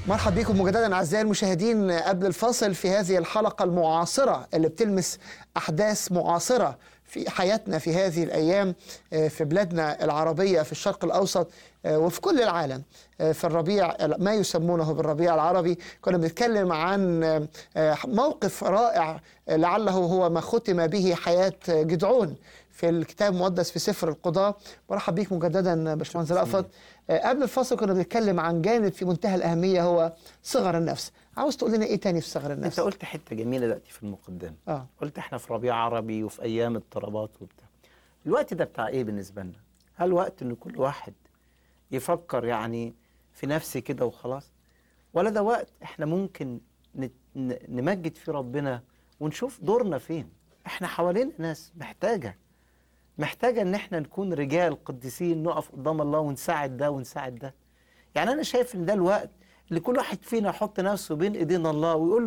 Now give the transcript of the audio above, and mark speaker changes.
Speaker 1: مرحبا بكم مجددا اعزائي المشاهدين قبل الفاصل في هذه الحلقه المعاصره اللي بتلمس احداث معاصره في حياتنا في هذه الايام في بلادنا العربيه في الشرق الاوسط وفي كل العالم في الربيع ما يسمونه بالربيع العربي كنا بنتكلم عن موقف رائع لعله هو ما ختم به حياه جدعون في الكتاب المقدس في سفر القضاء برحب بيك مجددا باشمهندس رأفت قبل الفاصل كنا بنتكلم عن جانب في منتهى الأهمية هو صغر النفس عاوز تقول لنا ايه تاني في صغر النفس
Speaker 2: انت قلت حته جميله دلوقتي في المقدمه
Speaker 1: اه
Speaker 2: قلت احنا في ربيع عربي وفي ايام اضطرابات وبتاع الوقت ده بتاع ايه بالنسبه لنا هل وقت ان كل واحد يفكر يعني في نفسي كده وخلاص ولا ده وقت احنا ممكن نت- ن- نمجد فيه ربنا ونشوف دورنا فين احنا حوالينا ناس محتاجه محتاجه ان احنا نكون رجال قديسين نقف قدام الله ونساعد ده ونساعد ده يعني انا شايف ان ده الوقت اللي كل واحد فينا يحط نفسه بين ايدين الله ويقول له